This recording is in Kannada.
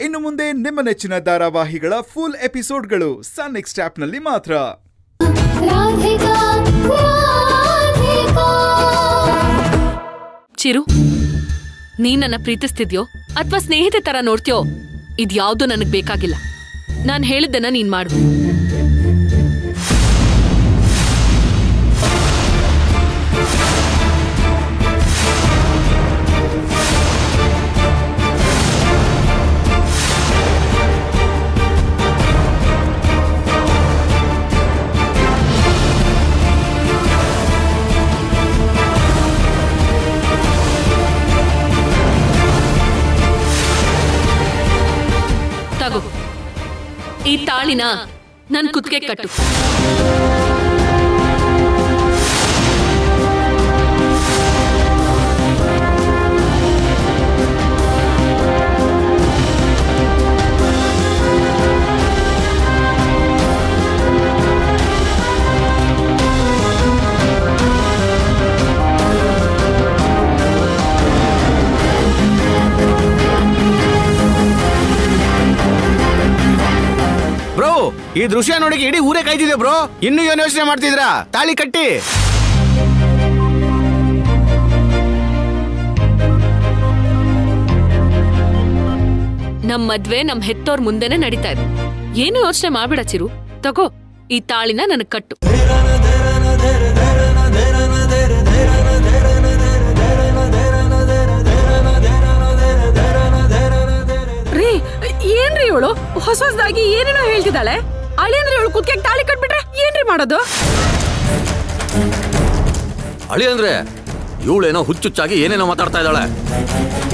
ಇನ್ನು ಮುಂದೆ ನಿಮ್ಮ ನೆಚ್ಚಿನ ಧಾರಾವಾಹಿಗಳ ಫುಲ್ ಎಪಿಸೋಡ್ಗಳು ಸನ್ ನೆಕ್ಸ್ಟ್ ಆಪ್ನಲ್ಲಿ ಮಾತ್ರ ರಾಧಿಕಾ ರಾಧಿಕಾ ಚಿರು ನೀ ನನ್ನ ಪ್ರೀತಿಸ್ತಿದ್ಯೋ ಅಥವಾ ಸ್ನೇಹಿತೆ ತರ ನೋಡ್ತೀಯೋ ಇದ್ಯಾವುದೂ ನನಗ್ ಬೇಕಾಗಿಲ್ಲ ನಾನ್ ಹೇಳಿದ್ದನ್ನ ನೀನ್ ಮಾಡು ತಗೋ ಈ ತಾಳಿನ ನನ್ ಕುತ್ತಿಗೆ ಕಟ್ಟು ಬ್ರೋ ಈ ದೃಶ್ಯ ನೋಡಿಗೆ ಇಡೀ ಊರೇ ಕಾಯ್ತಿದೆ ಬ್ರೋ ಇನ್ನು ಏನು ಯೋಚನೆ ಮಾಡ್ತಿದ್ರಾ ತಾಳಿ ಕಟ್ಟಿ ನಮ್ ಮದ್ವೆ ನಮ್ ಹೆತ್ತೋರ್ ಮುಂದೆನೆ ನಡೀತಾ ಇದೆ ಏನು ಯೋಚನೆ ಮಾಡ್ಬೇಡ ಚಿರು ತಗೋ ಈ ತಾಳಿನ ನನಗ್ ಕಟ್ಟು ರೀ ಏನ್ರಿ ಇವಳು ಹೊಸ ಹೊಸದಾಗಿ ಏನೇನೋ ಹೇಳ್ತಿದ್ದಾಳೆ ಅಳಿ ಅಂದ್ರೆ ಇವಳು ಕುತ್ತಿಗೆ ತಾಳಿ ಕಟ್ಬಿಟ್ರೆ ಏನ್ರಿ ಮಾಡೋದು ಅಳಿ ಅಂದ್ರೆ ಇವಳೇನೋ ಹುಚ್ಚುಚ್ಚಾಗಿ ಏನೇನೋ ಮಾತಾಡ್ತಾ ಇದ್ದಾಳೆ